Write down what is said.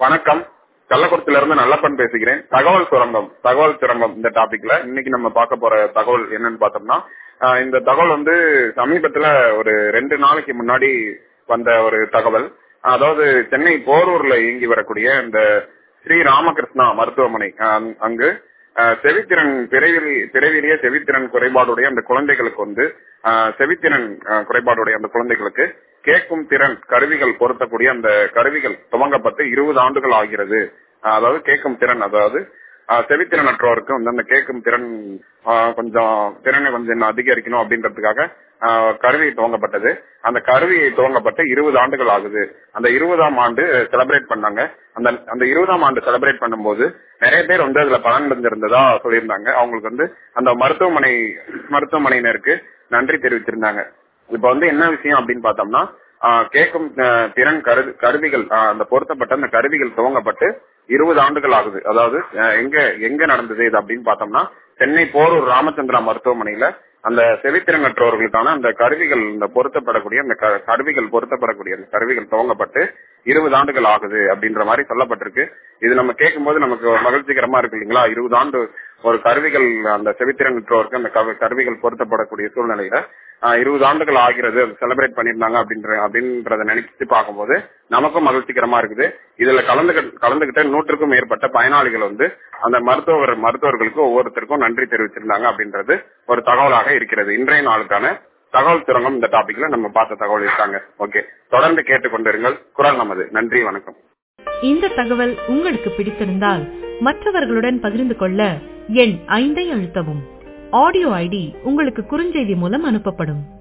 வணக்கம் கள்ளக்குறிச்சியில இருந்து நல்லப்பன் பேசுகிறேன் தகவல் சுரங்கம் தகவல் சுரங்கம் இந்த டாபிக்ல இன்னைக்கு நம்ம பார்க்க போற தகவல் என்னன்னு பார்த்தோம்னா ஆஹ் இந்த தகவல் வந்து சமீபத்துல ஒரு ரெண்டு நாளைக்கு முன்னாடி வந்த ஒரு தகவல் அதாவது சென்னை போரூர்ல இயங்கி வரக்கூடிய இந்த ஸ்ரீ ராமகிருஷ்ணா மருத்துவமனை ஆஹ் அங்கு ஆஹ் செவித்திறன் பிறவிலி பிறவிலேயே செவித்திறன் குறைபாடுடைய அந்த குழந்தைகளுக்கு வந்து ஆஹ் செவித்திறன் ஆஹ் குறைபாடுடைய அந்த குழந்தைகளுக்கு கேட்கும் திறன் கருவிகள் பொருத்தக்கூடிய அந்த கருவிகள் துவங்கப்பட்டு இருபது ஆண்டுகள் ஆகிறது ஆஹ் அதாவது கேட்கும் திறன் அதாவது ஆஹ் செவித்திறனற்றோருக்கு வந்து அந்த கேட்கும் திறன் ஆஹ் கொஞ்சம் திறனை கொஞ்சம் இன்னும் அதிகரிக்கணும் அப்படின்றதுக்காக ஆஹ் கருவி துவங்கப்பட்டது அந்த கருவி துவங்கப்பட்டு இருபது ஆண்டுகள் ஆகுது அந்த இருபதாம் ஆண்டு செலிப்ரேட் பண்ணாங்க அந்த அந்த இருபதாம் ஆண்டு செலிப்ரேட் பண்ணும்போது நிறைய பேர் வந்து அதுல பலன் அடைஞ்சிருந்ததா சொல்லியிருந்தாங்க அவங்களுக்கு வந்து அந்த மருத்துவமனை மருத்துவமனையினருக்கு நன்றி தெரிவிச்சிருந்தாங்க இப்ப வந்து என்ன விஷயம் அப்படின்னு பார்த்தோம்னா ஆஹ் கேட்கும் ஆஹ் திறன் கரு கருவிகள் ஆஹ் அந்த பொருத்தப்பட்ட அந்த கருவிகள் துவங்கப்பட்டு இருபது ஆண்டுகள் ஆகுது அதாவது ஆஹ் எங்க எங்க நடந்தது இது அப்படின்னு பார்த்தோம்னா சென்னை போரூர் ராமச்சந்திரா மருத்துவமனையில அந்த செவித்திறனற்றவர்களுக்கான அந்த கருவிகள் இந்த பொருத்தப்படக்கூடிய அந்த க- கருவிகள் பொருத்தப்படக்கூடிய அந்த கருவிகள் துவங்கப்பட்டு இருபது ஆண்டுகள் ஆகுது அப்படின்ற மாதிரி சொல்லப்பட்டிருக்கு இது நம்ம கேட்கும்போது நமக்கு ஒரு மகிழ்ச்சிகரமா இருக்கு இல்லைங்களா இருபது ஆண்டு ஒரு கருவிகள் அந்த செவித்திறனற்றோருக்கு அந்த கரு- கருவிகள் பொருத்தப்படக்கூடிய சூழ்நிலையில ஆஹ் இருபது ஆண்டுகள் ஆகிறது செலிப்ரேட் பண்ணிருந்தாங்க அப்படின்ற அப்படின்றத நினைச்சு பார்க்கும்போது நமக்கும் மகிழ்ச்சிகரமா இருக்குது இதுல கலந்து கலந்துகிட்ட நூற்றுக்கும் மேற்பட்ட பயனாளிகள் வந்து அந்த மருத்துவர் மருத்துவர்களுக்கு ஒவ்வொருத்தருக்கும் நன்றி தெரிவிச்சிருந்தாங்க அப்படின்றது ஒரு தகவலாக இருக்கிறது இன்றைய நாளுக்கான தகவல் சுரங்கம் இந்த டாபிக்ல நம்ம பார்த்த தகவல் இருக்காங்க ஓகே தொடர்ந்து கேட்டுக்கொண்டிருங்கள் குரல் நமது நன்றி வணக்கம் இந்த தகவல் உங்களுக்கு பிடித்திருந்தால் மற்றவர்களுடன் பகிர்ந்து கொள்ள எண் ஐந்தை அழுத்தவும் ஆடியோ ஐடி உங்களுக்கு குறுஞ்செய்தி மூலம் அனுப்பப்படும்